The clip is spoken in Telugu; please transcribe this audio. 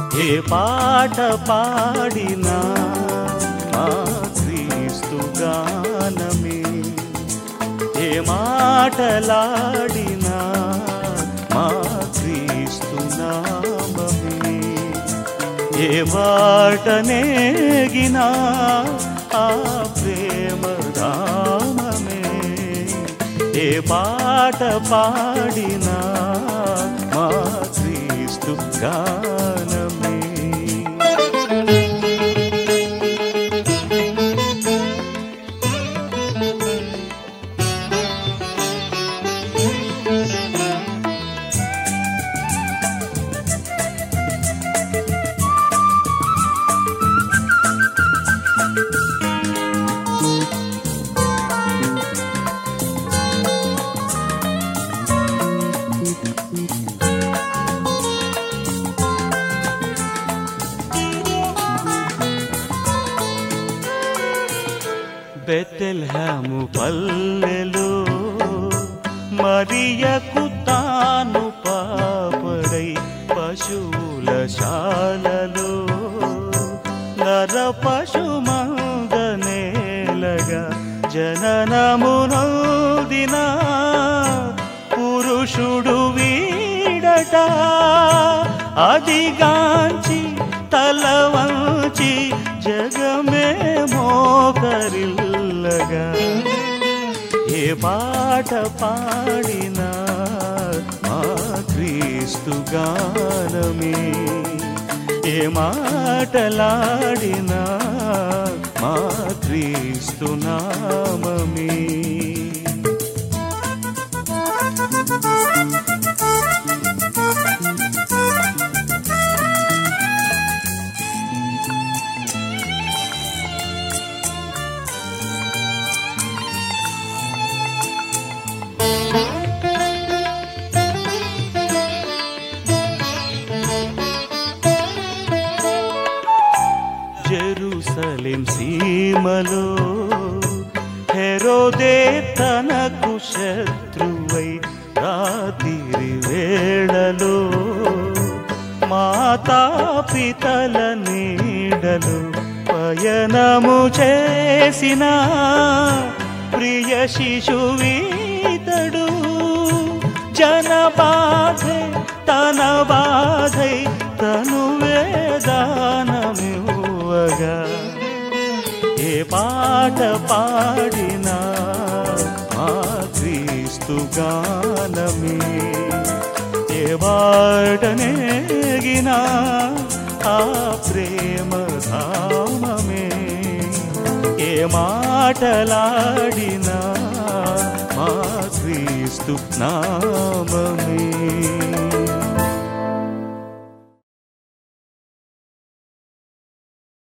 ఏ పాట పాడినా ఆ క్రీస్తు గానమే ఏ మాటలాడినా మా క్రీస్తు నామమే ఏ మాట నేగినా ఆ ప్రేమ రామమే ఏ పాట పాడినా మా క్రీస్తు గానమే బెతెల్హాము పల్లెలో మరియకు తాను పాపడై పశువుల శాలలో నర పశు మందనేలగా జననమునోదిన పురుషుడు వీడట అదిగాంచి తల వంచి జగమే మోకరిల్లగా ఏ పాట పాడినా మా క్రీస్తు గానమే ఏ మాటలాడినా మా క్రీస్తు నామమే జెరూసలేం సీమలో హెరోదే తనకు శత్రువై రాత్రి వేళలో మాతా పితల నీడలు పయనము చేసిన ప్రియ శిశువీతడు జన బాధే తన బాధై తను వేదానమివ్వగా ఏ పాట పాడినా మా క్రీస్తు గానమే ఏ బాట నేగినా ఆ ప్రేమ ధామమే ఏ మాటలాడినా మా క్రీస్తు నామమే